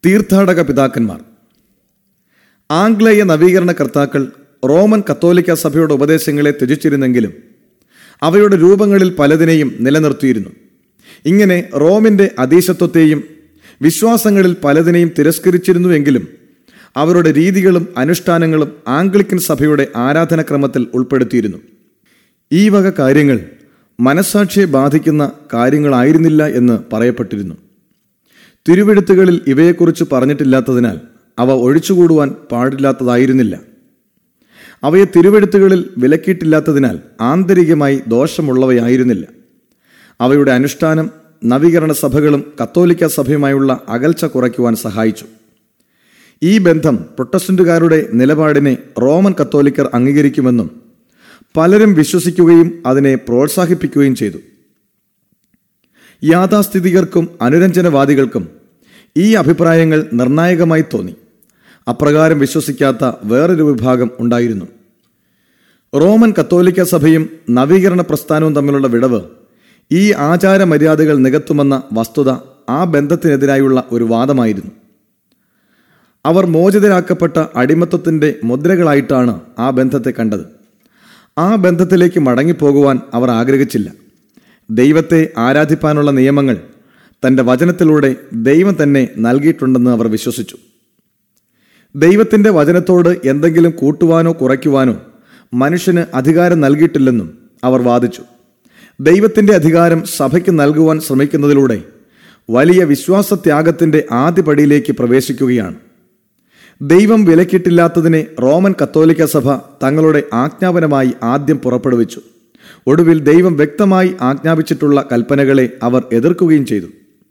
തീർത്ഥാടക പിതാക്കന്മാർ ആംഗ്ലേയ നവീകരണ കർത്താക്കൾ റോമൻ കത്തോലിക്ക സഭയുടെ ഉപദേശങ്ങളെ ത്യജിച്ചിരുന്നെങ്കിലും അവയുടെ രൂപങ്ങളിൽ പലതിനെയും നിലനിർത്തിയിരുന്നു ഇങ്ങനെ റോമിന്റെ അധീശത്വത്തെയും വിശ്വാസങ്ങളിൽ പലതിനെയും തിരസ്കരിച്ചിരുന്നുവെങ്കിലും അവരുടെ രീതികളും അനുഷ്ഠാനങ്ങളും ആംഗ്ലിക്കൻ സഭയുടെ ആരാധനക്രമത്തിൽ ഉൾപ്പെടുത്തിയിരുന്നു ഈ വക കാര്യങ്ങൾ മനസാക്ഷിയെ ബാധിക്കുന്ന കാര്യങ്ങളായിരുന്നില്ല എന്ന് പറയപ്പെട്ടിരുന്നു തിരുവെഴുത്തുകളിൽ ഇവയെക്കുറിച്ച് പറഞ്ഞിട്ടില്ലാത്തതിനാൽ അവ ഒഴിച്ചുകൂടുവാൻ പാടില്ലാത്തതായിരുന്നില്ല അവയെ തിരുവെഴുത്തുകളിൽ വിലക്കിയിട്ടില്ലാത്തതിനാൽ ആന്തരികമായി ദോഷമുള്ളവയായിരുന്നില്ല അവയുടെ അനുഷ്ഠാനം നവീകരണ സഭകളും കത്തോലിക്ക സഭയുമായുള്ള അകൽച്ച കുറയ്ക്കുവാൻ സഹായിച്ചു ഈ ബന്ധം പ്രൊട്ടസ്റ്റന്റുകാരുടെ നിലപാടിനെ റോമൻ കത്തോലിക്കർ അംഗീകരിക്കുമെന്നും പലരും വിശ്വസിക്കുകയും അതിനെ പ്രോത്സാഹിപ്പിക്കുകയും ചെയ്തു യാഥാസ്ഥിതികർക്കും അനുരഞ്ജനവാദികൾക്കും ഈ അഭിപ്രായങ്ങൾ നിർണായകമായി തോന്നി അപ്രകാരം വിശ്വസിക്കാത്ത വേറൊരു വിഭാഗം ഉണ്ടായിരുന്നു റോമൻ കത്തോലിക്ക സഭയും നവീകരണ പ്രസ്ഥാനവും തമ്മിലുള്ള വിടവ് ഈ ആചാര മര്യാദകൾ നികത്തുമെന്ന വസ്തുത ആ ബന്ധത്തിനെതിരായുള്ള ഒരു വാദമായിരുന്നു അവർ മോചിതരാക്കപ്പെട്ട അടിമത്വത്തിന്റെ മുദ്രകളായിട്ടാണ് ആ ബന്ധത്തെ കണ്ടത് ആ ബന്ധത്തിലേക്ക് മടങ്ങിപ്പോകുവാൻ അവർ ആഗ്രഹിച്ചില്ല ദൈവത്തെ ആരാധിപ്പാനുള്ള നിയമങ്ങൾ തന്റെ വചനത്തിലൂടെ ദൈവം തന്നെ നൽകിയിട്ടുണ്ടെന്ന് അവർ വിശ്വസിച്ചു ദൈവത്തിന്റെ വചനത്തോട് എന്തെങ്കിലും കൂട്ടുവാനോ കുറയ്ക്കുവാനോ മനുഷ്യന് അധികാരം നൽകിയിട്ടില്ലെന്നും അവർ വാദിച്ചു ദൈവത്തിന്റെ അധികാരം സഭയ്ക്ക് നൽകുവാൻ ശ്രമിക്കുന്നതിലൂടെ വലിയ വിശ്വാസത്യാഗത്തിന്റെ ആദ്യപടിയിലേക്ക് പ്രവേശിക്കുകയാണ് ദൈവം വിലക്കിയിട്ടില്ലാത്തതിനെ റോമൻ കത്തോലിക്ക സഭ തങ്ങളുടെ ആജ്ഞാപനമായി ആദ്യം പുറപ്പെടുവിച്ചു ഒടുവിൽ ദൈവം വ്യക്തമായി ആജ്ഞാപിച്ചിട്ടുള്ള കൽപ്പനകളെ അവർ എതിർക്കുകയും ചെയ്തു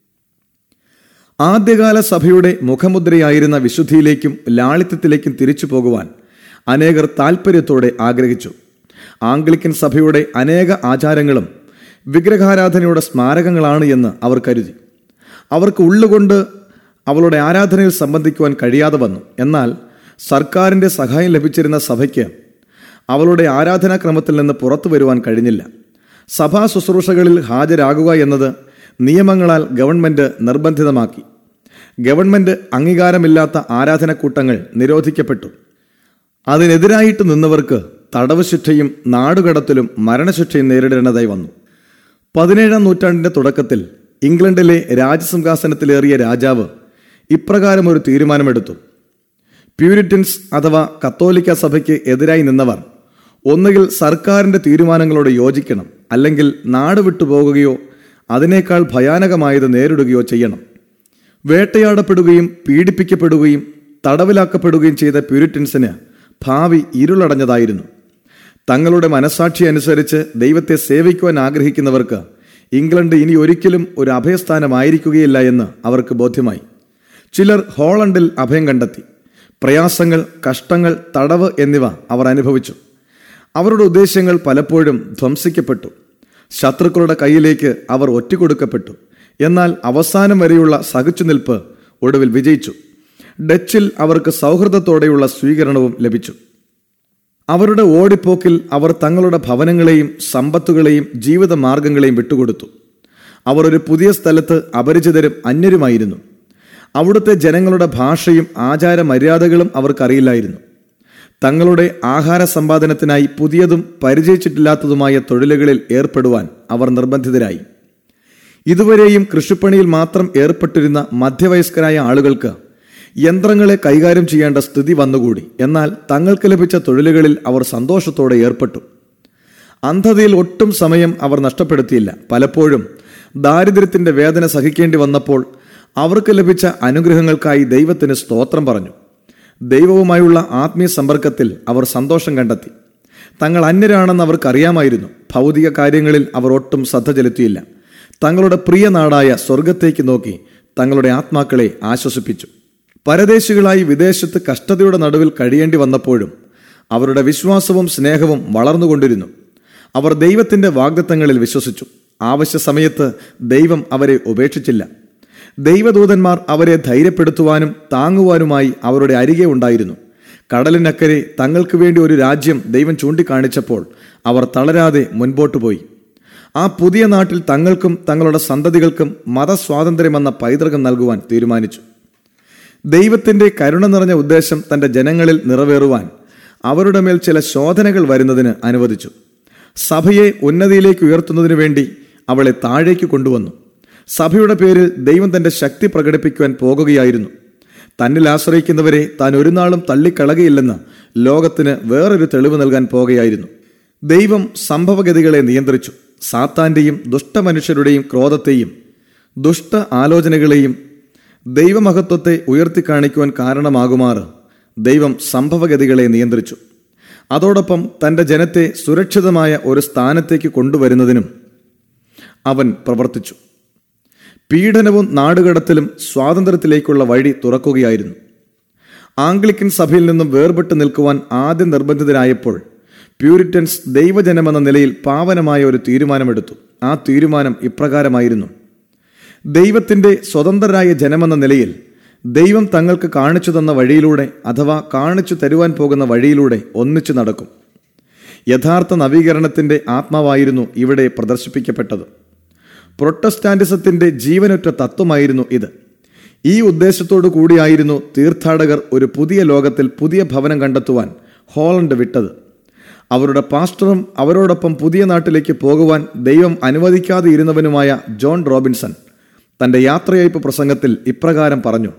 ആദ്യകാല സഭയുടെ മുഖമുദ്രയായിരുന്ന വിശുദ്ധിയിലേക്കും ലാളിത്യത്തിലേക്കും തിരിച്ചു പോകുവാൻ അനേകർ താൽപ്പര്യത്തോടെ ആഗ്രഹിച്ചു ആംഗ്ലിക്കൻ സഭയുടെ അനേക ആചാരങ്ങളും വിഗ്രഹാരാധനയുടെ സ്മാരകങ്ങളാണ് എന്ന് അവർ കരുതി അവർക്ക് ഉള്ളുകൊണ്ട് അവളുടെ ആരാധനയിൽ സംബന്ധിക്കുവാൻ കഴിയാതെ വന്നു എന്നാൽ സർക്കാരിന്റെ സഹായം ലഭിച്ചിരുന്ന സഭയ്ക്ക് അവളുടെ ആരാധനാക്രമത്തിൽ നിന്ന് പുറത്തു വരുവാൻ കഴിഞ്ഞില്ല സഭാ ശുശ്രൂഷകളിൽ ഹാജരാകുക എന്നത് നിയമങ്ങളാൽ ഗവൺമെന്റ് നിർബന്ധിതമാക്കി ഗവൺമെന്റ് അംഗീകാരമില്ലാത്ത ആരാധനക്കൂട്ടങ്ങൾ നിരോധിക്കപ്പെട്ടു അതിനെതിരായിട്ട് നിന്നവർക്ക് തടവ് ശിക്ഷയും നാടുകടത്തിലും മരണശിക്ഷയും നേരിടേണ്ടതായി വന്നു പതിനേഴാം നൂറ്റാണ്ടിന്റെ തുടക്കത്തിൽ ഇംഗ്ലണ്ടിലെ രാജസിംഹാസനത്തിലേറിയ രാജാവ് ഇപ്രകാരം ഒരു തീരുമാനമെടുത്തു പ്യൂരിറ്റൻസ് അഥവാ കത്തോലിക്ക സഭയ്ക്ക് എതിരായി നിന്നവർ ഒന്നുകിൽ സർക്കാരിന്റെ തീരുമാനങ്ങളോട് യോജിക്കണം അല്ലെങ്കിൽ നാട് വിട്ടുപോകുകയോ അതിനേക്കാൾ ഭയാനകമായത് നേരിടുകയോ ചെയ്യണം വേട്ടയാടപ്പെടുകയും പീഡിപ്പിക്കപ്പെടുകയും തടവിലാക്കപ്പെടുകയും ചെയ്ത പ്യൂരിറ്റൻസിന് ഭാവി ഇരുളടഞ്ഞതായിരുന്നു തങ്ങളുടെ മനസാക്ഷി അനുസരിച്ച് ദൈവത്തെ സേവിക്കുവാൻ ആഗ്രഹിക്കുന്നവർക്ക് ഇംഗ്ലണ്ട് ഇനി ഒരിക്കലും ഒരു അഭയസ്ഥാനമായിരിക്കുകയില്ല എന്ന് അവർക്ക് ബോധ്യമായി ചിലർ ഹോളണ്ടിൽ അഭയം കണ്ടെത്തി പ്രയാസങ്ങൾ കഷ്ടങ്ങൾ തടവ് എന്നിവ അവർ അനുഭവിച്ചു അവരുടെ ഉദ്ദേശ്യങ്ങൾ പലപ്പോഴും ധ്വംസിക്കപ്പെട്ടു ശത്രുക്കളുടെ കയ്യിലേക്ക് അവർ ഒറ്റുകൊടുക്കപ്പെട്ടു എന്നാൽ അവസാനം വരെയുള്ള സഹിച്ചുനിൽപ്പ് ഒടുവിൽ വിജയിച്ചു ഡച്ചിൽ അവർക്ക് സൗഹൃദത്തോടെയുള്ള സ്വീകരണവും ലഭിച്ചു അവരുടെ ഓടിപ്പോക്കിൽ അവർ തങ്ങളുടെ ഭവനങ്ങളെയും സമ്പത്തുകളെയും ജീവിത മാർഗങ്ങളെയും വിട്ടുകൊടുത്തു അവർ ഒരു പുതിയ സ്ഥലത്ത് അപരിചിതരും അന്യരുമായിരുന്നു അവിടുത്തെ ജനങ്ങളുടെ ഭാഷയും ആചാര മര്യാദകളും അവർക്കറിയില്ലായിരുന്നു തങ്ങളുടെ ആഹാര സമ്പാദനത്തിനായി പുതിയതും പരിചയിച്ചിട്ടില്ലാത്തതുമായ തൊഴിലുകളിൽ ഏർപ്പെടുവാൻ അവർ നിർബന്ധിതരായി ഇതുവരെയും കൃഷിപ്പണിയിൽ മാത്രം ഏർപ്പെട്ടിരുന്ന മധ്യവയസ്കരായ ആളുകൾക്ക് യന്ത്രങ്ങളെ കൈകാര്യം ചെയ്യേണ്ട സ്ഥിതി വന്നുകൂടി എന്നാൽ തങ്ങൾക്ക് ലഭിച്ച തൊഴിലുകളിൽ അവർ സന്തോഷത്തോടെ ഏർപ്പെട്ടു അന്ധതയിൽ ഒട്ടും സമയം അവർ നഷ്ടപ്പെടുത്തിയില്ല പലപ്പോഴും ദാരിദ്ര്യത്തിന്റെ വേദന സഹിക്കേണ്ടി വന്നപ്പോൾ അവർക്ക് ലഭിച്ച അനുഗ്രഹങ്ങൾക്കായി ദൈവത്തിന് സ്തോത്രം പറഞ്ഞു ദൈവവുമായുള്ള ആത്മീയ സമ്പർക്കത്തിൽ അവർ സന്തോഷം കണ്ടെത്തി തങ്ങൾ അന്യരാണെന്ന് അവർക്കറിയാമായിരുന്നു ഭൗതിക കാര്യങ്ങളിൽ അവർ ഒട്ടും ശ്രദ്ധ ചെലുത്തിയില്ല തങ്ങളുടെ പ്രിയ നാടായ സ്വർഗത്തേക്ക് നോക്കി തങ്ങളുടെ ആത്മാക്കളെ ആശ്വസിപ്പിച്ചു പരദേശികളായി വിദേശത്ത് കഷ്ടതയുടെ നടുവിൽ കഴിയേണ്ടി വന്നപ്പോഴും അവരുടെ വിശ്വാസവും സ്നേഹവും വളർന്നുകൊണ്ടിരുന്നു അവർ ദൈവത്തിന്റെ വാഗ്ദത്തങ്ങളിൽ വിശ്വസിച്ചു ആവശ്യ സമയത്ത് ദൈവം അവരെ ഉപേക്ഷിച്ചില്ല ദൈവദൂതന്മാർ അവരെ ധൈര്യപ്പെടുത്തുവാനും താങ്ങുവാനുമായി അവരുടെ അരികെ ഉണ്ടായിരുന്നു കടലിനക്കരെ തങ്ങൾക്ക് വേണ്ടി ഒരു രാജ്യം ദൈവം ചൂണ്ടിക്കാണിച്ചപ്പോൾ അവർ തളരാതെ മുൻപോട്ടു പോയി ആ പുതിയ നാട്ടിൽ തങ്ങൾക്കും തങ്ങളുടെ സന്തതികൾക്കും മതസ്വാതന്ത്ര്യമെന്ന പൈതൃകം നൽകുവാൻ തീരുമാനിച്ചു ദൈവത്തിന്റെ കരുണ നിറഞ്ഞ ഉദ്ദേശം തന്റെ ജനങ്ങളിൽ നിറവേറുവാൻ അവരുടെ മേൽ ചില ശോധനകൾ വരുന്നതിന് അനുവദിച്ചു സഭയെ ഉന്നതിയിലേക്ക് ഉയർത്തുന്നതിനു വേണ്ടി അവളെ താഴേക്ക് കൊണ്ടുവന്നു സഭയുടെ പേരിൽ ദൈവം തന്റെ ശക്തി പ്രകടിപ്പിക്കുവാൻ പോകുകയായിരുന്നു തന്നിൽ ആശ്രയിക്കുന്നവരെ താൻ ഒരു നാളും തള്ളിക്കളകയില്ലെന്ന് ലോകത്തിന് വേറൊരു തെളിവ് നൽകാൻ പോകുകയായിരുന്നു ദൈവം സംഭവഗതികളെ നിയന്ത്രിച്ചു സാത്താന്റെയും ദുഷ്ടമനുഷ്യരുടെയും ക്രോധത്തെയും ദുഷ്ട ആലോചനകളെയും ദൈവമഹത്വത്തെ ഉയർത്തിക്കാണിക്കുവാൻ കാരണമാകുമാറ് ദൈവം സംഭവഗതികളെ നിയന്ത്രിച്ചു അതോടൊപ്പം തന്റെ ജനത്തെ സുരക്ഷിതമായ ഒരു സ്ഥാനത്തേക്ക് കൊണ്ടുവരുന്നതിനും അവൻ പ്രവർത്തിച്ചു പീഡനവും നാടുകടത്തിലും സ്വാതന്ത്ര്യത്തിലേക്കുള്ള വഴി തുറക്കുകയായിരുന്നു ആംഗ്ലിക്കൻ സഭയിൽ നിന്നും വേർപെട്ട് നിൽക്കുവാൻ ആദ്യം നിർബന്ധിതരായപ്പോൾ പ്യൂരിറ്റൻസ് ദൈവജനമെന്ന നിലയിൽ പാവനമായ ഒരു തീരുമാനമെടുത്തു ആ തീരുമാനം ഇപ്രകാരമായിരുന്നു ദൈവത്തിന്റെ സ്വതന്ത്രരായ ജനമെന്ന നിലയിൽ ദൈവം തങ്ങൾക്ക് കാണിച്ചു തന്ന വഴിയിലൂടെ അഥവാ കാണിച്ചു തരുവാൻ പോകുന്ന വഴിയിലൂടെ ഒന്നിച്ചു നടക്കും യഥാർത്ഥ നവീകരണത്തിന്റെ ആത്മാവായിരുന്നു ഇവിടെ പ്രദർശിപ്പിക്കപ്പെട്ടത് പ്രൊട്ടസ്റ്റാന്റിസത്തിന്റെ ജീവനൊറ്റ തത്വമായിരുന്നു ഇത് ഈ ഉദ്ദേശത്തോടു കൂടിയായിരുന്നു തീർത്ഥാടകർ ഒരു പുതിയ ലോകത്തിൽ പുതിയ ഭവനം കണ്ടെത്തുവാൻ ഹോളണ്ട് വിട്ടത് അവരുടെ പാസ്റ്ററും അവരോടൊപ്പം പുതിയ നാട്ടിലേക്ക് പോകുവാൻ ദൈവം അനുവദിക്കാതെ ഇരുന്നവനുമായ ജോൺ റോബിൻസൺ തന്റെ യാത്രയയപ്പ് പ്രസംഗത്തിൽ ഇപ്രകാരം പറഞ്ഞു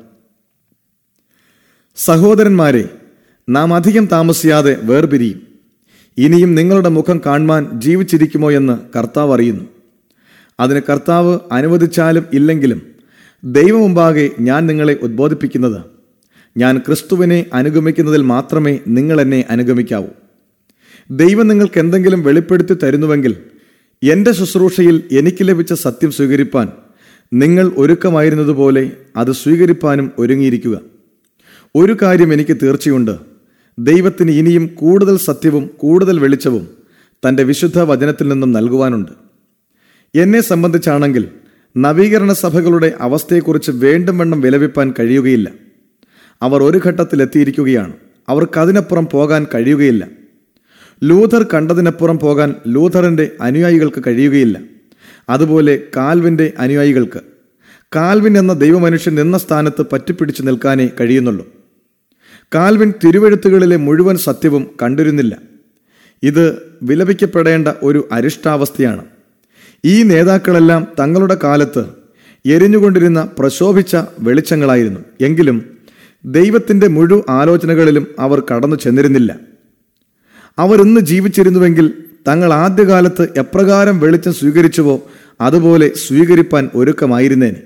സഹോദരന്മാരെ നാം അധികം താമസിയാതെ വേർപിരിയും ഇനിയും നിങ്ങളുടെ മുഖം കാണുവാൻ ജീവിച്ചിരിക്കുമോ എന്ന് കർത്താവ് അറിയുന്നു അതിന് കർത്താവ് അനുവദിച്ചാലും ഇല്ലെങ്കിലും ദൈവമുമ്പാകെ ഞാൻ നിങ്ങളെ ഉദ്ബോധിപ്പിക്കുന്നത് ഞാൻ ക്രിസ്തുവിനെ അനുഗമിക്കുന്നതിൽ മാത്രമേ നിങ്ങൾ എന്നെ അനുഗമിക്കാവൂ ദൈവം നിങ്ങൾക്ക് എന്തെങ്കിലും വെളിപ്പെടുത്തി തരുന്നുവെങ്കിൽ എൻ്റെ ശുശ്രൂഷയിൽ എനിക്ക് ലഭിച്ച സത്യം സ്വീകരിപ്പാൻ നിങ്ങൾ ഒരുക്കമായിരുന്നതുപോലെ അത് സ്വീകരിപ്പാനും ഒരുങ്ങിയിരിക്കുക ഒരു കാര്യം എനിക്ക് തീർച്ചയുണ്ട് ദൈവത്തിന് ഇനിയും കൂടുതൽ സത്യവും കൂടുതൽ വെളിച്ചവും തൻ്റെ വിശുദ്ധ വചനത്തിൽ നിന്നും നൽകുവാനുണ്ട് എന്നെ സംബന്ധിച്ചാണെങ്കിൽ നവീകരണ സഭകളുടെ അവസ്ഥയെക്കുറിച്ച് വേണ്ടും വണ്ണം വിലപിപ്പാൻ കഴിയുകയില്ല അവർ ഒരു ഘട്ടത്തിൽ എത്തിയിരിക്കുകയാണ് അവർക്കതിനപ്പുറം പോകാൻ കഴിയുകയില്ല ലൂഥർ കണ്ടതിനപ്പുറം പോകാൻ ലൂഥറിന്റെ അനുയായികൾക്ക് കഴിയുകയില്ല അതുപോലെ കാൽവിന്റെ അനുയായികൾക്ക് കാൽവിൻ എന്ന ദൈവമനുഷ്യൻ നിന്ന സ്ഥാനത്ത് പറ്റിപ്പിടിച്ചു നിൽക്കാനേ കഴിയുന്നുള്ളൂ കാൽവിൻ തിരുവെഴുത്തുകളിലെ മുഴുവൻ സത്യവും കണ്ടിരുന്നില്ല ഇത് വിലപിക്കപ്പെടേണ്ട ഒരു അരിഷ്ടാവസ്ഥയാണ് ഈ നേതാക്കളെല്ലാം തങ്ങളുടെ കാലത്ത് എരിഞ്ഞുകൊണ്ടിരുന്ന പ്രശോഭിച്ച വെളിച്ചങ്ങളായിരുന്നു എങ്കിലും ദൈവത്തിന്റെ മുഴു ആലോചനകളിലും അവർ കടന്നു ചെന്നിരുന്നില്ല അവർ ഇന്ന് ജീവിച്ചിരുന്നുവെങ്കിൽ തങ്ങൾ ആദ്യകാലത്ത് എപ്രകാരം വെളിച്ചം സ്വീകരിച്ചുവോ അതുപോലെ സ്വീകരിപ്പാൻ ഒരുക്കമായിരുന്നേനെ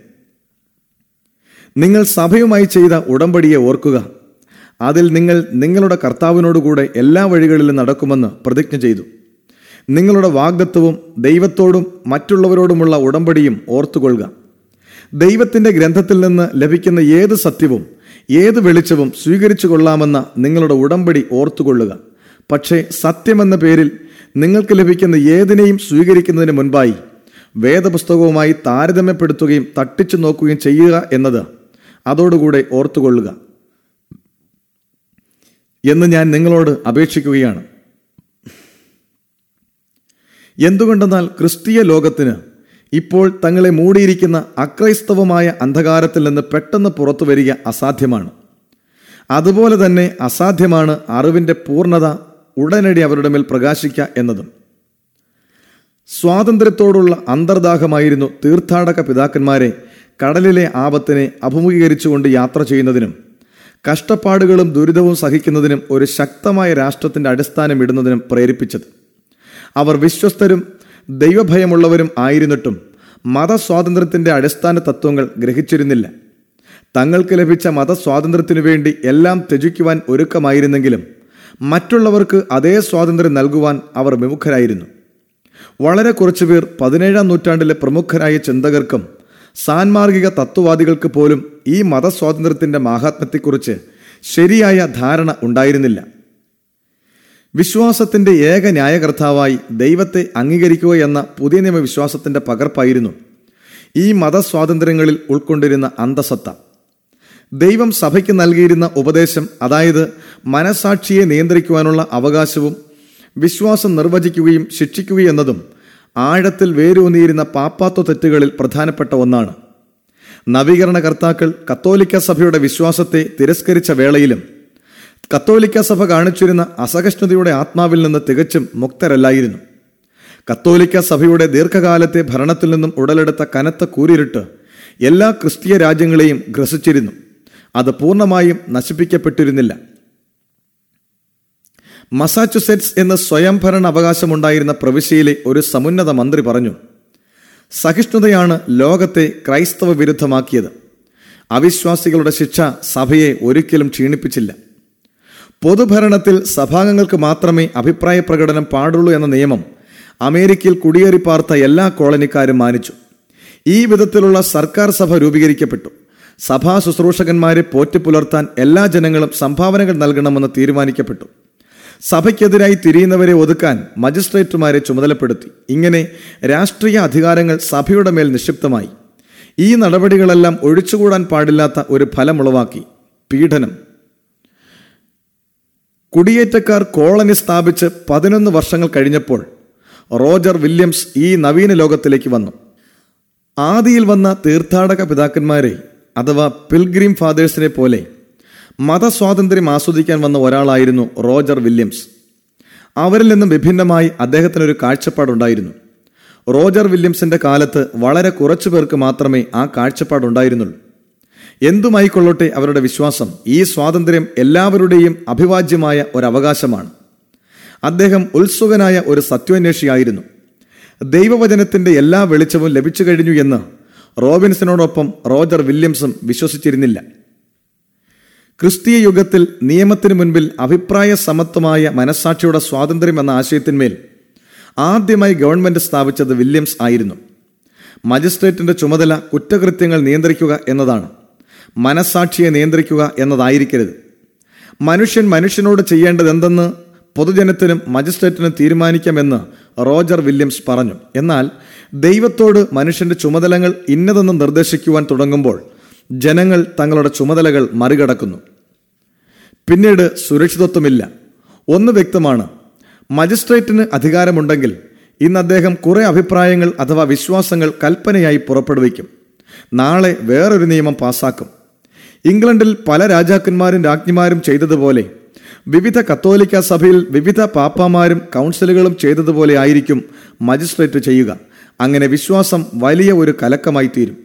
നിങ്ങൾ സഭയുമായി ചെയ്ത ഉടമ്പടിയെ ഓർക്കുക അതിൽ നിങ്ങൾ നിങ്ങളുടെ കർത്താവിനോടുകൂടെ എല്ലാ വഴികളിലും നടക്കുമെന്ന് പ്രതിജ്ഞ ചെയ്തു നിങ്ങളുടെ വാഗ്ദത്വവും ദൈവത്തോടും മറ്റുള്ളവരോടുമുള്ള ഉടമ്പടിയും ഓർത്തുകൊള്ളുക ദൈവത്തിന്റെ ഗ്രന്ഥത്തിൽ നിന്ന് ലഭിക്കുന്ന ഏത് സത്യവും ഏത് വെളിച്ചവും സ്വീകരിച്ചു കൊള്ളാമെന്ന നിങ്ങളുടെ ഉടമ്പടി ഓർത്തുകൊള്ളുക പക്ഷേ സത്യമെന്ന പേരിൽ നിങ്ങൾക്ക് ലഭിക്കുന്ന ഏതിനെയും സ്വീകരിക്കുന്നതിന് മുൻപായി വേദപുസ്തകവുമായി താരതമ്യപ്പെടുത്തുകയും തട്ടിച്ചു നോക്കുകയും ചെയ്യുക എന്നത് അതോടുകൂടെ ഓർത്തുകൊള്ളുക എന്ന് ഞാൻ നിങ്ങളോട് അപേക്ഷിക്കുകയാണ് എന്തുകൊണ്ടെന്നാൽ ക്രിസ്തീയ ലോകത്തിന് ഇപ്പോൾ തങ്ങളെ മൂടിയിരിക്കുന്ന അക്രൈസ്തവമായ അന്ധകാരത്തിൽ നിന്ന് പെട്ടെന്ന് പുറത്തു വരിക അസാധ്യമാണ് അതുപോലെ തന്നെ അസാധ്യമാണ് അറിവിന്റെ പൂർണ്ണത ഉടനടി അവരുടെ മേൽ പ്രകാശിക്ക എന്നതും സ്വാതന്ത്ര്യത്തോടുള്ള അന്തർദാഹമായിരുന്നു തീർത്ഥാടക പിതാക്കന്മാരെ കടലിലെ ആപത്തിനെ അഭിമുഖീകരിച്ചുകൊണ്ട് യാത്ര ചെയ്യുന്നതിനും കഷ്ടപ്പാടുകളും ദുരിതവും സഹിക്കുന്നതിനും ഒരു ശക്തമായ രാഷ്ട്രത്തിന്റെ അടിസ്ഥാനം ഇടുന്നതിനും പ്രേരിപ്പിച്ചത് അവർ വിശ്വസ്തരും ദൈവഭയമുള്ളവരും ആയിരുന്നിട്ടും മതസ്വാതന്ത്ര്യത്തിന്റെ അടിസ്ഥാന തത്വങ്ങൾ ഗ്രഹിച്ചിരുന്നില്ല തങ്ങൾക്ക് ലഭിച്ച മതസ്വാതന്ത്ര്യത്തിനു വേണ്ടി എല്ലാം ത്യജിക്കുവാൻ ഒരുക്കമായിരുന്നെങ്കിലും മറ്റുള്ളവർക്ക് അതേ സ്വാതന്ത്ര്യം നൽകുവാൻ അവർ വിമുഖരായിരുന്നു വളരെ കുറച്ചുപേർ പതിനേഴാം നൂറ്റാണ്ടിലെ പ്രമുഖരായ ചിന്തകർക്കും സാൻമാർഗിക തത്വവാദികൾക്ക് പോലും ഈ മതസ്വാതന്ത്ര്യത്തിന്റെ മാഹാത്മ്യത്തെക്കുറിച്ച് ശരിയായ ധാരണ ഉണ്ടായിരുന്നില്ല വിശ്വാസത്തിന്റെ ഏക ന്യായകർത്താവായി ദൈവത്തെ അംഗീകരിക്കുക എന്ന പുതിയ നിയമ വിശ്വാസത്തിന്റെ പകർപ്പായിരുന്നു ഈ മതസ്വാതന്ത്ര്യങ്ങളിൽ ഉൾക്കൊണ്ടിരുന്ന അന്തസത്ത ദൈവം സഭയ്ക്ക് നൽകിയിരുന്ന ഉപദേശം അതായത് മനസാക്ഷിയെ നിയന്ത്രിക്കുവാനുള്ള അവകാശവും വിശ്വാസം നിർവചിക്കുകയും ശിക്ഷിക്കുകയും എന്നതും ആഴത്തിൽ വേരൂന്നിയിരുന്ന പാപ്പാത്വ തെറ്റുകളിൽ പ്രധാനപ്പെട്ട ഒന്നാണ് നവീകരണ കർത്താക്കൾ കത്തോലിക്ക സഭയുടെ വിശ്വാസത്തെ തിരസ്കരിച്ച വേളയിലും കത്തോലിക്ക സഭ കാണിച്ചിരുന്ന അസഹിഷ്ണുതയുടെ ആത്മാവിൽ നിന്ന് തികച്ചും മുക്തരല്ലായിരുന്നു കത്തോലിക്ക സഭയുടെ ദീർഘകാലത്തെ ഭരണത്തിൽ നിന്നും ഉടലെടുത്ത കനത്ത കൂരിരുട്ട് എല്ലാ ക്രിസ്തീയ രാജ്യങ്ങളെയും ഗ്രസിച്ചിരുന്നു അത് പൂർണ്ണമായും നശിപ്പിക്കപ്പെട്ടിരുന്നില്ല മസാച്ചുസെറ്റ്സ് എന്ന് സ്വയംഭരണ അവകാശമുണ്ടായിരുന്ന പ്രവിശ്യയിലെ ഒരു സമുന്നത മന്ത്രി പറഞ്ഞു സഹിഷ്ണുതയാണ് ലോകത്തെ ക്രൈസ്തവ വിരുദ്ധമാക്കിയത് അവിശ്വാസികളുടെ ശിക്ഷ സഭയെ ഒരിക്കലും ക്ഷീണിപ്പിച്ചില്ല പൊതുഭരണത്തിൽ സഭാംഗങ്ങൾക്ക് മാത്രമേ അഭിപ്രായ പ്രകടനം പാടുള്ളൂ എന്ന നിയമം അമേരിക്കയിൽ കുടിയേറി പാർത്ത എല്ലാ കോളനിക്കാരും മാനിച്ചു ഈ വിധത്തിലുള്ള സർക്കാർ സഭ രൂപീകരിക്കപ്പെട്ടു സഭാ ശുശ്രൂഷകന്മാരെ പോറ്റിപ്പുലർത്താൻ എല്ലാ ജനങ്ങളും സംഭാവനകൾ നൽകണമെന്ന് തീരുമാനിക്കപ്പെട്ടു സഭയ്ക്കെതിരായി തിരിയുന്നവരെ ഒതുക്കാൻ മജിസ്ട്രേറ്റുമാരെ ചുമതലപ്പെടുത്തി ഇങ്ങനെ രാഷ്ട്രീയ അധികാരങ്ങൾ സഭയുടെ മേൽ നിക്ഷിപ്തമായി ഈ നടപടികളെല്ലാം ഒഴിച്ചുകൂടാൻ പാടില്ലാത്ത ഒരു ഫലമുളവാക്കി പീഡനം കുടിയേറ്റക്കാർ കോളനി സ്ഥാപിച്ച് പതിനൊന്ന് വർഷങ്ങൾ കഴിഞ്ഞപ്പോൾ റോജർ വില്യംസ് ഈ നവീന ലോകത്തിലേക്ക് വന്നു ആദിയിൽ വന്ന തീർത്ഥാടക പിതാക്കന്മാരെ അഥവാ പിൽഗ്രീം ഫാദേഴ്സിനെ പോലെ മതസ്വാതന്ത്ര്യം ആസ്വദിക്കാൻ വന്ന ഒരാളായിരുന്നു റോജർ വില്യംസ് അവരിൽ നിന്നും വിഭിന്നമായി അദ്ദേഹത്തിനൊരു കാഴ്ചപ്പാടുണ്ടായിരുന്നു റോജർ വില്യംസിന്റെ കാലത്ത് വളരെ കുറച്ചു പേർക്ക് മാത്രമേ ആ കാഴ്ചപ്പാടുണ്ടായിരുന്നുള്ളൂ എന്തുമായിക്കൊള്ളട്ടെ അവരുടെ വിശ്വാസം ഈ സ്വാതന്ത്ര്യം എല്ലാവരുടെയും അഭിവാജ്യമായ ഒരവകാശമാണ് അദ്ദേഹം ഉത്സുകനായ ഒരു സത്യാന്വേഷിയായിരുന്നു ദൈവവചനത്തിന്റെ എല്ലാ വെളിച്ചവും ലഭിച്ചു കഴിഞ്ഞു എന്ന് റോബിൻസിനോടൊപ്പം റോജർ വില്യംസും വിശ്വസിച്ചിരുന്നില്ല ക്രിസ്തീയ യുഗത്തിൽ നിയമത്തിന് മുൻപിൽ അഭിപ്രായ സമത്വമായ മനസാക്ഷിയുടെ സ്വാതന്ത്ര്യം എന്ന ആശയത്തിന്മേൽ ആദ്യമായി ഗവൺമെന്റ് സ്ഥാപിച്ചത് വില്യംസ് ആയിരുന്നു മജിസ്ട്രേറ്റിന്റെ ചുമതല കുറ്റകൃത്യങ്ങൾ നിയന്ത്രിക്കുക എന്നതാണ് മനസാക്ഷിയെ നിയന്ത്രിക്കുക എന്നതായിരിക്കരുത് മനുഷ്യൻ മനുഷ്യനോട് ചെയ്യേണ്ടതെന്തെന്ന് പൊതുജനത്തിനും മജിസ്ട്രേറ്റിനും തീരുമാനിക്കാമെന്ന് റോജർ വില്യംസ് പറഞ്ഞു എന്നാൽ ദൈവത്തോട് മനുഷ്യന്റെ ചുമതലകൾ ഇന്നതെന്ന് നിർദ്ദേശിക്കുവാൻ തുടങ്ങുമ്പോൾ ജനങ്ങൾ തങ്ങളുടെ ചുമതലകൾ മറികടക്കുന്നു പിന്നീട് സുരക്ഷിതത്വമില്ല ഒന്ന് വ്യക്തമാണ് മജിസ്ട്രേറ്റിന് അധികാരമുണ്ടെങ്കിൽ ഇന്ന് അദ്ദേഹം കുറെ അഭിപ്രായങ്ങൾ അഥവാ വിശ്വാസങ്ങൾ കൽപ്പനയായി പുറപ്പെടുവിക്കും നാളെ വേറൊരു നിയമം പാസാക്കും ഇംഗ്ലണ്ടിൽ പല രാജാക്കന്മാരും രാജ്ഞിമാരും ചെയ്തതുപോലെ വിവിധ കത്തോലിക്ക സഭയിൽ വിവിധ പാപ്പാമാരും കൗൺസിലുകളും ചെയ്തതുപോലെ ആയിരിക്കും മജിസ്ട്രേറ്റ് ചെയ്യുക അങ്ങനെ വിശ്വാസം വലിയ ഒരു കലക്കമായി തീരും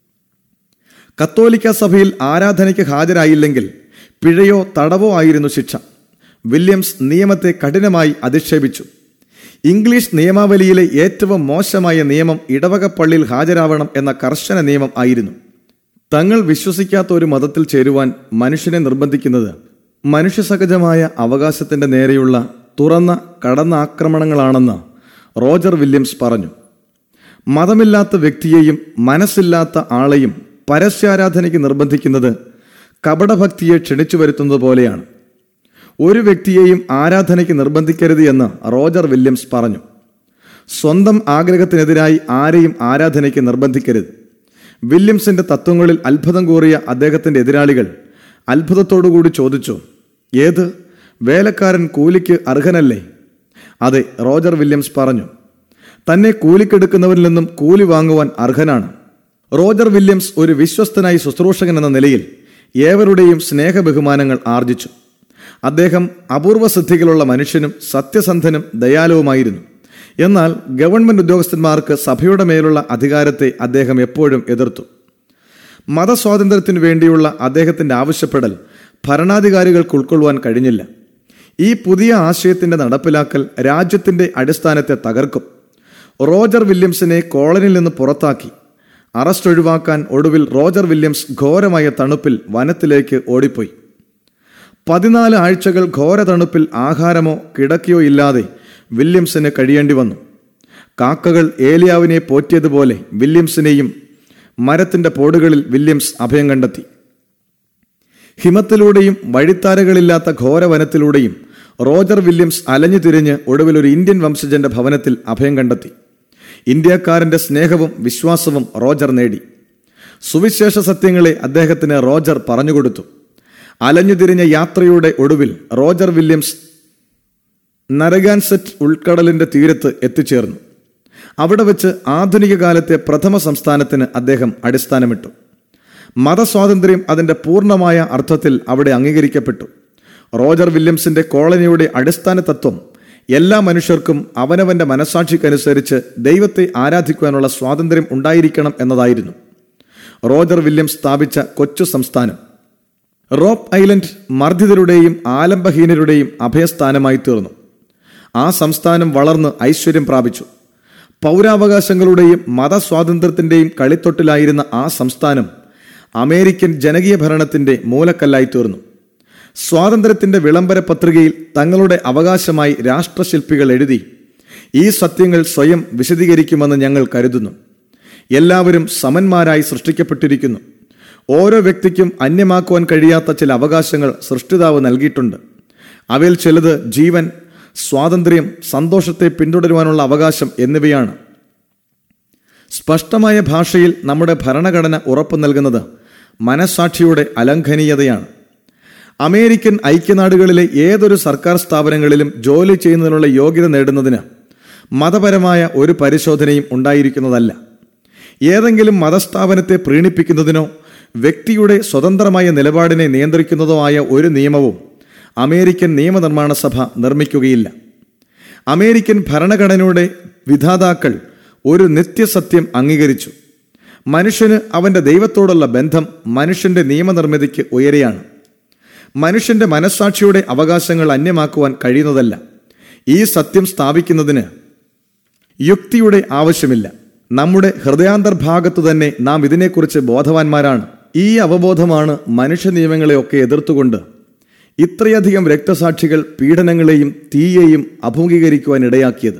കത്തോലിക്ക സഭയിൽ ആരാധനയ്ക്ക് ഹാജരായില്ലെങ്കിൽ പിഴയോ തടവോ ആയിരുന്നു ശിക്ഷ വില്യംസ് നിയമത്തെ കഠിനമായി അധിക്ഷേപിച്ചു ഇംഗ്ലീഷ് നിയമാവലിയിലെ ഏറ്റവും മോശമായ നിയമം ഇടവക പള്ളിയിൽ ഹാജരാവണം എന്ന കർശന നിയമം ആയിരുന്നു തങ്ങൾ വിശ്വസിക്കാത്ത ഒരു മതത്തിൽ ചേരുവാൻ മനുഷ്യനെ നിർബന്ധിക്കുന്നത് മനുഷ്യസഹജമായ അവകാശത്തിന്റെ നേരെയുള്ള തുറന്ന കടന്നാക്രമണങ്ങളാണെന്ന് റോജർ വില്യംസ് പറഞ്ഞു മതമില്ലാത്ത വ്യക്തിയെയും മനസ്സില്ലാത്ത ആളെയും പരസ്യാരാധനയ്ക്ക് നിർബന്ധിക്കുന്നത് കപടഭക്തിയെ ക്ഷണിച്ചു വരുത്തുന്നത് പോലെയാണ് ഒരു വ്യക്തിയെയും ആരാധനയ്ക്ക് നിർബന്ധിക്കരുത് എന്ന് റോജർ വില്യംസ് പറഞ്ഞു സ്വന്തം ആഗ്രഹത്തിനെതിരായി ആരെയും ആരാധനയ്ക്ക് നിർബന്ധിക്കരുത് വില്യംസിന്റെ തത്വങ്ങളിൽ അത്ഭുതം കൂറിയ അദ്ദേഹത്തിന്റെ എതിരാളികൾ അത്ഭുതത്തോടുകൂടി ചോദിച്ചു ഏത് വേലക്കാരൻ കൂലിക്ക് അർഹനല്ലേ അതെ റോജർ വില്യംസ് പറഞ്ഞു തന്നെ കൂലിക്കെടുക്കുന്നവരിൽ നിന്നും കൂലി വാങ്ങുവാൻ അർഹനാണ് റോജർ വില്യംസ് ഒരു വിശ്വസ്തനായി ശുശ്രൂഷകൻ എന്ന നിലയിൽ ഏവരുടെയും സ്നേഹബഹുമാനങ്ങൾ ആർജിച്ചു അദ്ദേഹം അപൂർവ സിദ്ധികളുള്ള മനുഷ്യനും സത്യസന്ധനും ദയാലുവുമായിരുന്നു എന്നാൽ ഗവൺമെന്റ് ഉദ്യോഗസ്ഥന്മാർക്ക് സഭയുടെ മേലുള്ള അധികാരത്തെ അദ്ദേഹം എപ്പോഴും എതിർത്തു മതസ്വാതന്ത്ര്യത്തിനു വേണ്ടിയുള്ള അദ്ദേഹത്തിന്റെ ആവശ്യപ്പെടൽ ഭരണാധികാരികൾക്ക് ഉൾക്കൊള്ളുവാൻ കഴിഞ്ഞില്ല ഈ പുതിയ ആശയത്തിന്റെ നടപ്പിലാക്കൽ രാജ്യത്തിന്റെ അടിസ്ഥാനത്തെ തകർക്കും റോജർ വില്യംസിനെ കോളനിയിൽ നിന്ന് പുറത്താക്കി അറസ്റ്റ് ഒഴിവാക്കാൻ ഒടുവിൽ റോജർ വില്യംസ് ഘോരമായ തണുപ്പിൽ വനത്തിലേക്ക് ഓടിപ്പോയി പതിനാല് ആഴ്ചകൾ ഘോര തണുപ്പിൽ ആഹാരമോ കിടക്കയോ ഇല്ലാതെ വില്യംസിന് കഴിയേണ്ടി വന്നു കാക്കകൾ ഏലിയാവിനെ പോറ്റിയതുപോലെ വില്യംസിനെയും മരത്തിന്റെ പോടുകളിൽ വില്യംസ് അഭയം കണ്ടെത്തി ഹിമത്തിലൂടെയും വഴിത്താരകളില്ലാത്ത ഘോരവനത്തിലൂടെയും റോജർ വില്യംസ് അലഞ്ഞു തിരിഞ്ഞ് ഒടുവിൽ ഒരു ഇന്ത്യൻ വംശജന്റെ ഭവനത്തിൽ അഭയം കണ്ടെത്തി ഇന്ത്യക്കാരന്റെ സ്നേഹവും വിശ്വാസവും റോജർ നേടി സുവിശേഷ സത്യങ്ങളെ അദ്ദേഹത്തിന് റോജർ പറഞ്ഞുകൊടുത്തു അലഞ്ഞുതിരിഞ്ഞ യാത്രയുടെ ഒടുവിൽ റോജർ വില്യംസ് നരഗാൻസെറ്റ് ഉൾക്കടലിന്റെ തീരത്ത് എത്തിച്ചേർന്നു അവിടെ വെച്ച് ആധുനിക കാലത്തെ പ്രഥമ സംസ്ഥാനത്തിന് അദ്ദേഹം അടിസ്ഥാനമിട്ടു മതസ്വാതന്ത്ര്യം അതിന്റെ പൂർണ്ണമായ അർത്ഥത്തിൽ അവിടെ അംഗീകരിക്കപ്പെട്ടു റോജർ വില്യംസിന്റെ കോളനിയുടെ അടിസ്ഥാന തത്വം എല്ലാ മനുഷ്യർക്കും അവനവന്റെ മനസാക്ഷിക്കനുസരിച്ച് ദൈവത്തെ ആരാധിക്കുവാനുള്ള സ്വാതന്ത്ര്യം ഉണ്ടായിരിക്കണം എന്നതായിരുന്നു റോജർ വില്യംസ് സ്ഥാപിച്ച കൊച്ചു സംസ്ഥാനം റോപ്പ് ഐലൻഡ് മർദ്ദിതരുടെയും ആലംബഹീനരുടെയും അഭയസ്ഥാനമായി തീർന്നു ആ സംസ്ഥാനം വളർന്ന് ഐശ്വര്യം പ്രാപിച്ചു പൗരാവകാശങ്ങളുടെയും മതസ്വാതന്ത്ര്യത്തിന്റെയും കളിത്തൊട്ടിലായിരുന്ന ആ സംസ്ഥാനം അമേരിക്കൻ ജനകീയ ഭരണത്തിന്റെ മൂലക്കല്ലായി തീർന്നു സ്വാതന്ത്ര്യത്തിന്റെ വിളംബര പത്രികയിൽ തങ്ങളുടെ അവകാശമായി രാഷ്ട്രശില്പികൾ എഴുതി ഈ സത്യങ്ങൾ സ്വയം വിശദീകരിക്കുമെന്ന് ഞങ്ങൾ കരുതുന്നു എല്ലാവരും സമന്മാരായി സൃഷ്ടിക്കപ്പെട്ടിരിക്കുന്നു ഓരോ വ്യക്തിക്കും അന്യമാക്കുവാൻ കഴിയാത്ത ചില അവകാശങ്ങൾ സൃഷ്ടിതാവ് നൽകിയിട്ടുണ്ട് അവയിൽ ചിലത് ജീവൻ സ്വാതന്ത്ര്യം സന്തോഷത്തെ പിന്തുടരുവാനുള്ള അവകാശം എന്നിവയാണ് സ്പഷ്ടമായ ഭാഷയിൽ നമ്മുടെ ഭരണഘടന ഉറപ്പു നൽകുന്നത് മനസാക്ഷിയുടെ അലംഘനീയതയാണ് അമേരിക്കൻ ഐക്യനാടുകളിലെ ഏതൊരു സർക്കാർ സ്ഥാപനങ്ങളിലും ജോലി ചെയ്യുന്നതിനുള്ള യോഗ്യത നേടുന്നതിന് മതപരമായ ഒരു പരിശോധനയും ഉണ്ടായിരിക്കുന്നതല്ല ഏതെങ്കിലും മതസ്ഥാപനത്തെ പ്രീണിപ്പിക്കുന്നതിനോ വ്യക്തിയുടെ സ്വതന്ത്രമായ നിലപാടിനെ നിയന്ത്രിക്കുന്നതോ ആയ ഒരു നിയമവും അമേരിക്കൻ നിയമനിർമ്മാണ സഭ നിർമ്മിക്കുകയില്ല അമേരിക്കൻ ഭരണഘടനയുടെ വിധാതാക്കൾ ഒരു നിത്യസത്യം അംഗീകരിച്ചു മനുഷ്യന് അവന്റെ ദൈവത്തോടുള്ള ബന്ധം മനുഷ്യന്റെ നിയമനിർമ്മിതിക്ക് ഉയരെയാണ് മനുഷ്യന്റെ മനസ്സാക്ഷിയുടെ അവകാശങ്ങൾ അന്യമാക്കുവാൻ കഴിയുന്നതല്ല ഈ സത്യം സ്ഥാപിക്കുന്നതിന് യുക്തിയുടെ ആവശ്യമില്ല നമ്മുടെ ഹൃദയാന്തർഭാഗത്തു തന്നെ നാം ഇതിനെക്കുറിച്ച് ബോധവാന്മാരാണ് ഈ അവബോധമാണ് മനുഷ്യ നിയമങ്ങളെയൊക്കെ എതിർത്തുകൊണ്ട് ഇത്രയധികം രക്തസാക്ഷികൾ പീഡനങ്ങളെയും തീയെയും അഭിമുഖീകരിക്കുവാൻ ഇടയാക്കിയത്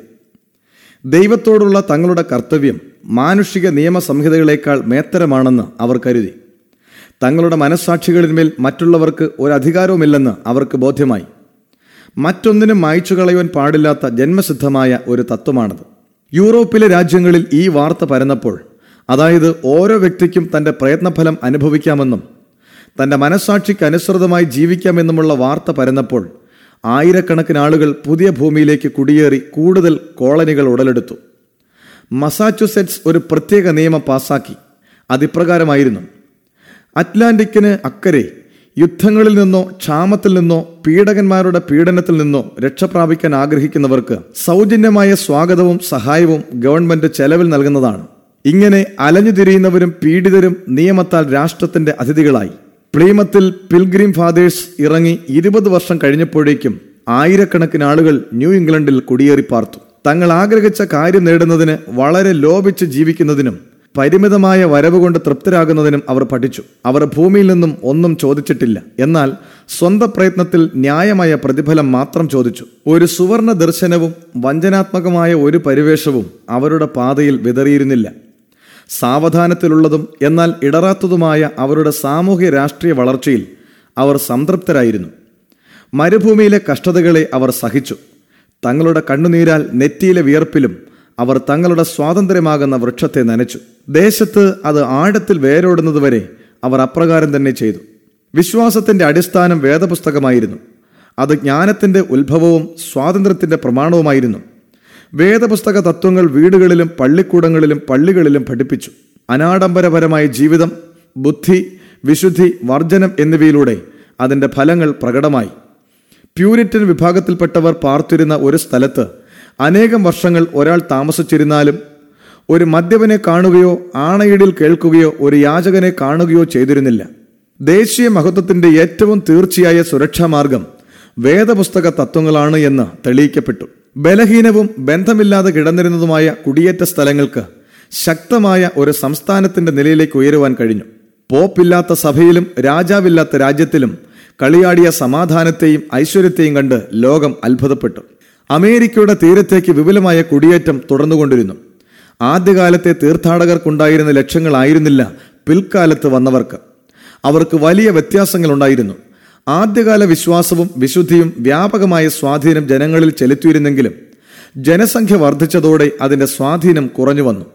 ദൈവത്തോടുള്ള തങ്ങളുടെ കർത്തവ്യം മാനുഷിക നിയമസംഹിതകളേക്കാൾ മേത്തരമാണെന്ന് അവർ കരുതി തങ്ങളുടെ മനസ്സാക്ഷികളിന്മേൽ മറ്റുള്ളവർക്ക് ഒരധികാരവുമില്ലെന്ന് അവർക്ക് ബോധ്യമായി മറ്റൊന്നിനും മായ്ച്ചു കളയുവാൻ പാടില്ലാത്ത ജന്മസിദ്ധമായ ഒരു തത്വമാണത് യൂറോപ്പിലെ രാജ്യങ്ങളിൽ ഈ വാർത്ത പരന്നപ്പോൾ അതായത് ഓരോ വ്യക്തിക്കും തന്റെ പ്രയത്നഫലം അനുഭവിക്കാമെന്നും തന്റെ മനസ്സാക്ഷിക്ക് അനുസൃതമായി ജീവിക്കാമെന്നുമുള്ള വാർത്ത പരന്നപ്പോൾ ആയിരക്കണക്കിന് ആളുകൾ പുതിയ ഭൂമിയിലേക്ക് കുടിയേറി കൂടുതൽ കോളനികൾ ഉടലെടുത്തു മസാച്ചുസെറ്റ്സ് ഒരു പ്രത്യേക നിയമം പാസാക്കി അതിപ്രകാരമായിരുന്നു അറ്റ്ലാന്റിക്കിന് അക്കരെ യുദ്ധങ്ങളിൽ നിന്നോ ക്ഷാമത്തിൽ നിന്നോ പീഡകന്മാരുടെ പീഡനത്തിൽ നിന്നോ രക്ഷപ്രാപിക്കാൻ ആഗ്രഹിക്കുന്നവർക്ക് സൗജന്യമായ സ്വാഗതവും സഹായവും ഗവൺമെന്റ് ചെലവിൽ നൽകുന്നതാണ് ഇങ്ങനെ അലഞ്ഞുതിരിയുന്നവരും പീഡിതരും നിയമത്താൽ രാഷ്ട്രത്തിന്റെ അതിഥികളായി പ്ലീമത്തിൽ പിൽഗ്രീം ഫാദേഴ്സ് ഇറങ്ങി ഇരുപത് വർഷം കഴിഞ്ഞപ്പോഴേക്കും ആയിരക്കണക്കിന് ആളുകൾ ന്യൂ ഇംഗ്ലണ്ടിൽ കുടിയേറി പാർത്തു തങ്ങൾ ആഗ്രഹിച്ച കാര്യം നേടുന്നതിന് വളരെ ലോപിച്ച് ജീവിക്കുന്നതിനും പരിമിതമായ വരവ് കൊണ്ട് തൃപ്തരാകുന്നതിനും അവർ പഠിച്ചു അവർ ഭൂമിയിൽ നിന്നും ഒന്നും ചോദിച്ചിട്ടില്ല എന്നാൽ സ്വന്തം പ്രയത്നത്തിൽ ന്യായമായ പ്രതിഫലം മാത്രം ചോദിച്ചു ഒരു സുവർണ ദർശനവും വഞ്ചനാത്മകമായ ഒരു പരിവേഷവും അവരുടെ പാതയിൽ വിതറിയിരുന്നില്ല സാവധാനത്തിലുള്ളതും എന്നാൽ ഇടറാത്തതുമായ അവരുടെ സാമൂഹ്യ രാഷ്ട്രീയ വളർച്ചയിൽ അവർ സംതൃപ്തരായിരുന്നു മരുഭൂമിയിലെ കഷ്ടതകളെ അവർ സഹിച്ചു തങ്ങളുടെ കണ്ണുനീരാൽ നെറ്റിയിലെ വിയർപ്പിലും അവർ തങ്ങളുടെ സ്വാതന്ത്ര്യമാകുന്ന വൃക്ഷത്തെ നനച്ചു ദേശത്ത് അത് ആഴത്തിൽ വേരോടുന്നതുവരെ അവർ അപ്രകാരം തന്നെ ചെയ്തു വിശ്വാസത്തിന്റെ അടിസ്ഥാനം വേദപുസ്തകമായിരുന്നു അത് ജ്ഞാനത്തിന്റെ ഉത്ഭവവും സ്വാതന്ത്ര്യത്തിന്റെ പ്രമാണവുമായിരുന്നു വേദപുസ്തക തത്വങ്ങൾ വീടുകളിലും പള്ളിക്കൂടങ്ങളിലും പള്ളികളിലും പഠിപ്പിച്ചു അനാഡംബരപരമായ ജീവിതം ബുദ്ധി വിശുദ്ധി വർജനം എന്നിവയിലൂടെ അതിന്റെ ഫലങ്ങൾ പ്രകടമായി പ്യൂരിറ്റൻ വിഭാഗത്തിൽപ്പെട്ടവർ പാർത്തിരുന്ന ഒരു സ്ഥലത്ത് അനേകം വർഷങ്ങൾ ഒരാൾ താമസിച്ചിരുന്നാലും ഒരു മദ്യപനെ കാണുകയോ ആണയിടിൽ കേൾക്കുകയോ ഒരു യാചകനെ കാണുകയോ ചെയ്തിരുന്നില്ല ദേശീയ മഹത്വത്തിന്റെ ഏറ്റവും തീർച്ചയായ സുരക്ഷാ മാർഗം വേദപുസ്തക തത്വങ്ങളാണ് എന്ന് തെളിയിക്കപ്പെട്ടു ബലഹീനവും ബന്ധമില്ലാതെ കിടന്നിരുന്നതുമായ കുടിയേറ്റ സ്ഥലങ്ങൾക്ക് ശക്തമായ ഒരു സംസ്ഥാനത്തിന്റെ നിലയിലേക്ക് ഉയരുവാൻ കഴിഞ്ഞു പോപ്പില്ലാത്ത സഭയിലും രാജാവില്ലാത്ത രാജ്യത്തിലും കളിയാടിയ സമാധാനത്തെയും ഐശ്വര്യത്തെയും കണ്ട് ലോകം അത്ഭുതപ്പെട്ടു അമേരിക്കയുടെ തീരത്തേക്ക് വിപുലമായ കുടിയേറ്റം തുടർന്നുകൊണ്ടിരുന്നു ആദ്യകാലത്തെ തീർത്ഥാടകർക്കുണ്ടായിരുന്ന ലക്ഷ്യങ്ങളായിരുന്നില്ല പിൽക്കാലത്ത് വന്നവർക്ക് അവർക്ക് വലിയ വ്യത്യാസങ്ങളുണ്ടായിരുന്നു ആദ്യകാല വിശ്വാസവും വിശുദ്ധിയും വ്യാപകമായ സ്വാധീനം ജനങ്ങളിൽ ചെലുത്തിയിരുന്നെങ്കിലും ജനസംഖ്യ വർദ്ധിച്ചതോടെ അതിന്റെ സ്വാധീനം കുറഞ്ഞു വന്നു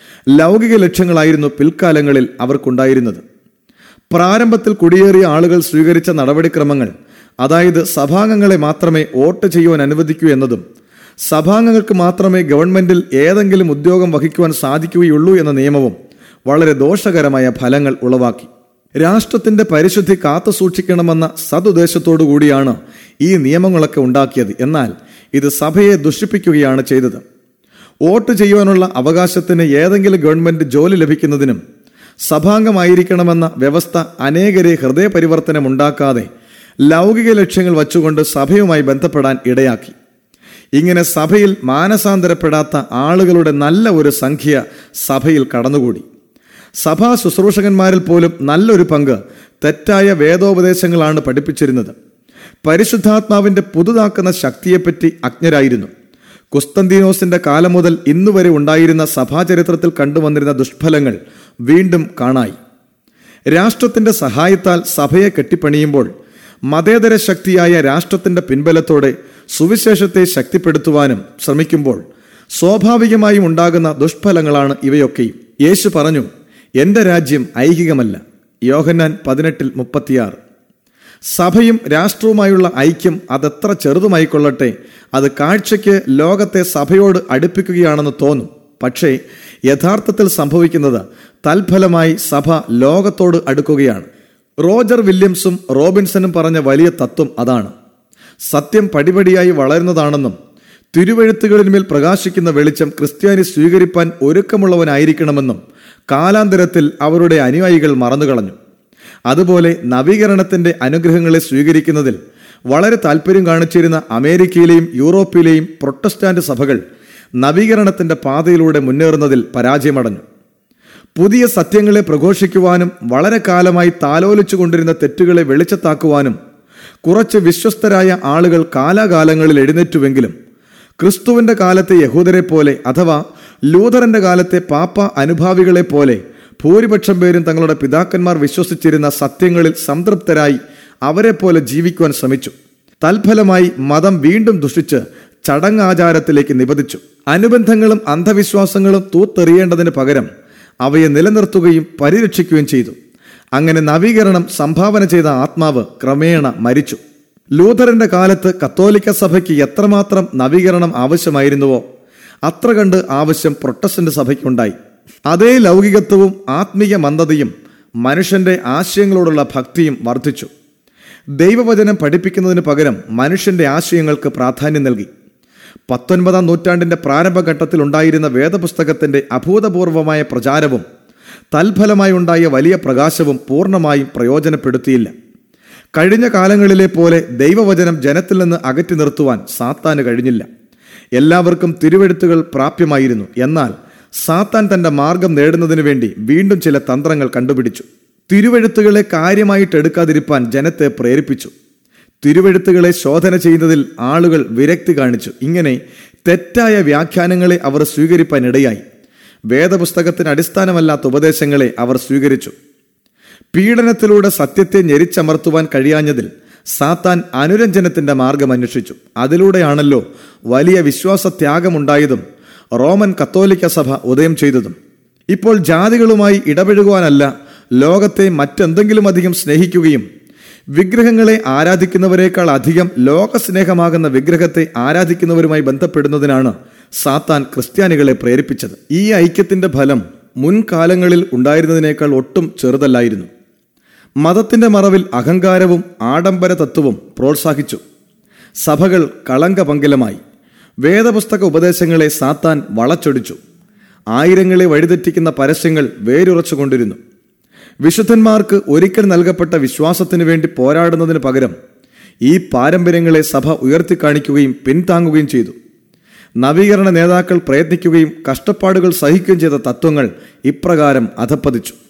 ലൗകിക ലക്ഷ്യങ്ങളായിരുന്നു പിൽക്കാലങ്ങളിൽ അവർക്കുണ്ടായിരുന്നത് പ്രാരംഭത്തിൽ കുടിയേറിയ ആളുകൾ സ്വീകരിച്ച നടപടിക്രമങ്ങൾ അതായത് സഭാംഗങ്ങളെ മാത്രമേ വോട്ട് ചെയ്യുവാൻ അനുവദിക്കൂ എന്നതും സഭാംഗങ്ങൾക്ക് മാത്രമേ ഗവൺമെന്റിൽ ഏതെങ്കിലും ഉദ്യോഗം വഹിക്കുവാൻ സാധിക്കുകയുള്ളൂ എന്ന നിയമവും വളരെ ദോഷകരമായ ഫലങ്ങൾ ഉളവാക്കി രാഷ്ട്രത്തിന്റെ പരിശുദ്ധി കാത്തു സൂക്ഷിക്കണമെന്ന സതുദ്ദേശത്തോടു കൂടിയാണ് ഈ നിയമങ്ങളൊക്കെ ഉണ്ടാക്കിയത് എന്നാൽ ഇത് സഭയെ ദുഷിപ്പിക്കുകയാണ് ചെയ്തത് വോട്ട് ചെയ്യുവാനുള്ള അവകാശത്തിന് ഏതെങ്കിലും ഗവൺമെന്റ് ജോലി ലഭിക്കുന്നതിനും സഭാംഗമായിരിക്കണമെന്ന വ്യവസ്ഥ അനേകരെ ഹൃദയപരിവർത്തനമുണ്ടാക്കാതെ ലൗകിക ലക്ഷ്യങ്ങൾ വച്ചുകൊണ്ട് സഭയുമായി ബന്ധപ്പെടാൻ ഇടയാക്കി ഇങ്ങനെ സഭയിൽ മാനസാന്തരപ്പെടാത്ത ആളുകളുടെ നല്ല ഒരു സംഖ്യ സഭയിൽ കടന്നുകൂടി സഭാ ശുശ്രൂഷകന്മാരിൽ പോലും നല്ലൊരു പങ്ക് തെറ്റായ വേദോപദേശങ്ങളാണ് പഠിപ്പിച്ചിരുന്നത് പരിശുദ്ധാത്മാവിന്റെ പുതുതാക്കുന്ന ശക്തിയെപ്പറ്റി അജ്ഞരായിരുന്നു കുസ്തന്തീനോസിന്റെ കാലം മുതൽ ഇന്നുവരെ ഉണ്ടായിരുന്ന സഭാചരിത്രത്തിൽ കണ്ടുവന്നിരുന്ന ദുഷ്ഫലങ്ങൾ വീണ്ടും കാണായി രാഷ്ട്രത്തിന്റെ സഹായത്താൽ സഭയെ കെട്ടിപ്പണിയുമ്പോൾ മതേതര ശക്തിയായ രാഷ്ട്രത്തിന്റെ പിൻബലത്തോടെ സുവിശേഷത്തെ ശക്തിപ്പെടുത്തുവാനും ശ്രമിക്കുമ്പോൾ സ്വാഭാവികമായും ഉണ്ടാകുന്ന ദുഷ്ഫലങ്ങളാണ് ഇവയൊക്കെയും യേശു പറഞ്ഞു എന്റെ രാജ്യം ഐഹികമല്ല യോഹന്നാൻ പതിനെട്ടിൽ മുപ്പത്തിയാറ് സഭയും രാഷ്ട്രവുമായുള്ള ഐക്യം അതെത്ര ചെറുതുമായിക്കൊള്ളട്ടെ അത് കാഴ്ചയ്ക്ക് ലോകത്തെ സഭയോട് അടുപ്പിക്കുകയാണെന്ന് തോന്നും പക്ഷേ യഥാർത്ഥത്തിൽ സംഭവിക്കുന്നത് തൽഫലമായി സഭ ലോകത്തോട് അടുക്കുകയാണ് റോജർ വില്യംസും റോബിൻസണും പറഞ്ഞ വലിയ തത്വം അതാണ് സത്യം പടിപടിയായി വളരുന്നതാണെന്നും തിരുവഴുത്തുകളിന്മേൽ പ്രകാശിക്കുന്ന വെളിച്ചം ക്രിസ്ത്യാനി സ്വീകരിപ്പാൻ ഒരുക്കമുള്ളവനായിരിക്കണമെന്നും കാലാന്തരത്തിൽ അവരുടെ അനുയായികൾ മറന്നുകളഞ്ഞു അതുപോലെ നവീകരണത്തിന്റെ അനുഗ്രഹങ്ങളെ സ്വീകരിക്കുന്നതിൽ വളരെ താല്പര്യം കാണിച്ചിരുന്ന അമേരിക്കയിലെയും യൂറോപ്പിലെയും പ്രൊട്ടസ്റ്റാന്റ് സഭകൾ നവീകരണത്തിന്റെ പാതയിലൂടെ മുന്നേറുന്നതിൽ പരാജയമടഞ്ഞു പുതിയ സത്യങ്ങളെ പ്രഘോഷിക്കുവാനും വളരെ കാലമായി താലോലിച്ചു കൊണ്ടിരുന്ന തെറ്റുകളെ വെളിച്ചത്താക്കുവാനും കുറച്ച് വിശ്വസ്തരായ ആളുകൾ കാലാകാലങ്ങളിൽ എഴുന്നേറ്റുവെങ്കിലും ക്രിസ്തുവിന്റെ കാലത്തെ യഹൂദരെ പോലെ അഥവാ ലൂതറിന്റെ കാലത്തെ പാപ്പ അനുഭാവികളെ പോലെ ഭൂരിപക്ഷം പേരും തങ്ങളുടെ പിതാക്കന്മാർ വിശ്വസിച്ചിരുന്ന സത്യങ്ങളിൽ സംതൃപ്തരായി അവരെ പോലെ ജീവിക്കുവാൻ ശ്രമിച്ചു തൽഫലമായി മതം വീണ്ടും ദുഷിച്ച് ചടങ്ങാചാരത്തിലേക്ക് നിബന്ധിച്ചു അനുബന്ധങ്ങളും അന്ധവിശ്വാസങ്ങളും തൂത്തെറിയേണ്ടതിന് പകരം അവയെ നിലനിർത്തുകയും പരിരക്ഷിക്കുകയും ചെയ്തു അങ്ങനെ നവീകരണം സംഭാവന ചെയ്ത ആത്മാവ് ക്രമേണ മരിച്ചു ലൂഥറിന്റെ കാലത്ത് കത്തോലിക്ക സഭയ്ക്ക് എത്രമാത്രം നവീകരണം ആവശ്യമായിരുന്നുവോ അത്ര കണ്ട് ആവശ്യം പ്രൊട്ടസ്റ്റന്റ് സഭയ്ക്കുണ്ടായി അതേ ലൗകികത്വവും ആത്മീയ മന്ദതയും മനുഷ്യന്റെ ആശയങ്ങളോടുള്ള ഭക്തിയും വർദ്ധിച്ചു ദൈവവചനം പഠിപ്പിക്കുന്നതിന് പകരം മനുഷ്യന്റെ ആശയങ്ങൾക്ക് പ്രാധാന്യം നൽകി പത്തൊൻപതാം നൂറ്റാണ്ടിന്റെ പ്രാരംഭഘട്ടത്തിൽ ഉണ്ടായിരുന്ന വേദപുസ്തകത്തിന്റെ അഭൂതപൂർവമായ പ്രചാരവും തൽഫലമായി ഉണ്ടായ വലിയ പ്രകാശവും പൂർണ്ണമായും പ്രയോജനപ്പെടുത്തിയില്ല കഴിഞ്ഞ കാലങ്ങളിലെ പോലെ ദൈവവചനം ജനത്തിൽ നിന്ന് അകറ്റി നിർത്തുവാൻ സാത്താന് കഴിഞ്ഞില്ല എല്ലാവർക്കും തിരുവെഴുത്തുകൾ പ്രാപ്യമായിരുന്നു എന്നാൽ സാത്താൻ തന്റെ മാർഗം നേടുന്നതിന് വേണ്ടി വീണ്ടും ചില തന്ത്രങ്ങൾ കണ്ടുപിടിച്ചു തിരുവെഴുത്തുകളെ കാര്യമായിട്ട് എടുക്കാതിരിപ്പാൻ ജനത്തെ പ്രേരിപ്പിച്ചു തിരുവെഴുത്തുകളെ ശോധന ചെയ്യുന്നതിൽ ആളുകൾ വിരക്തി കാണിച്ചു ഇങ്ങനെ തെറ്റായ വ്യാഖ്യാനങ്ങളെ അവർ സ്വീകരിപ്പാൻ ഇടയായി വേദപുസ്തകത്തിന് അടിസ്ഥാനമല്ലാത്ത ഉപദേശങ്ങളെ അവർ സ്വീകരിച്ചു പീഡനത്തിലൂടെ സത്യത്തെ ഞെരിച്ചമർത്തുവാൻ കഴിയാഞ്ഞതിൽ സാത്താൻ അനുരഞ്ജനത്തിന്റെ മാർഗം അന്വേഷിച്ചു അതിലൂടെയാണല്ലോ വലിയ വിശ്വാസത്യാഗമുണ്ടായതും റോമൻ കത്തോലിക്ക സഭ ഉദയം ചെയ്തതും ഇപ്പോൾ ജാതികളുമായി ഇടപഴകുവാനല്ല ലോകത്തെ മറ്റെന്തെങ്കിലും അധികം സ്നേഹിക്കുകയും വിഗ്രഹങ്ങളെ ആരാധിക്കുന്നവരെക്കാൾ അധികം ലോകസ്നേഹമാകുന്ന വിഗ്രഹത്തെ ആരാധിക്കുന്നവരുമായി ബന്ധപ്പെടുന്നതിനാണ് സാത്താൻ ക്രിസ്ത്യാനികളെ പ്രേരിപ്പിച്ചത് ഈ ഐക്യത്തിന്റെ ഫലം മുൻകാലങ്ങളിൽ ഉണ്ടായിരുന്നതിനേക്കാൾ ഒട്ടും ചെറുതല്ലായിരുന്നു മതത്തിന്റെ മറവിൽ അഹങ്കാരവും ആഡംബര തത്വവും പ്രോത്സാഹിച്ചു സഭകൾ കളങ്കപങ്കിലമായി വേദപുസ്തക ഉപദേശങ്ങളെ സാത്താൻ വളച്ചൊടിച്ചു ആയിരങ്ങളെ വഴിതെറ്റിക്കുന്ന പരസ്യങ്ങൾ വേരുറച്ചുകൊണ്ടിരുന്നു വിശുദ്ധന്മാർക്ക് ഒരിക്കൽ നൽകപ്പെട്ട വിശ്വാസത്തിനു വേണ്ടി പോരാടുന്നതിന് പകരം ഈ പാരമ്പര്യങ്ങളെ സഭ ഉയർത്തിക്കാണിക്കുകയും പിന്താങ്ങുകയും ചെയ്തു നവീകരണ നേതാക്കൾ പ്രയത്നിക്കുകയും കഷ്ടപ്പാടുകൾ സഹിക്കുകയും ചെയ്ത തത്വങ്ങൾ ഇപ്രകാരം അധപ്പതിച്ചു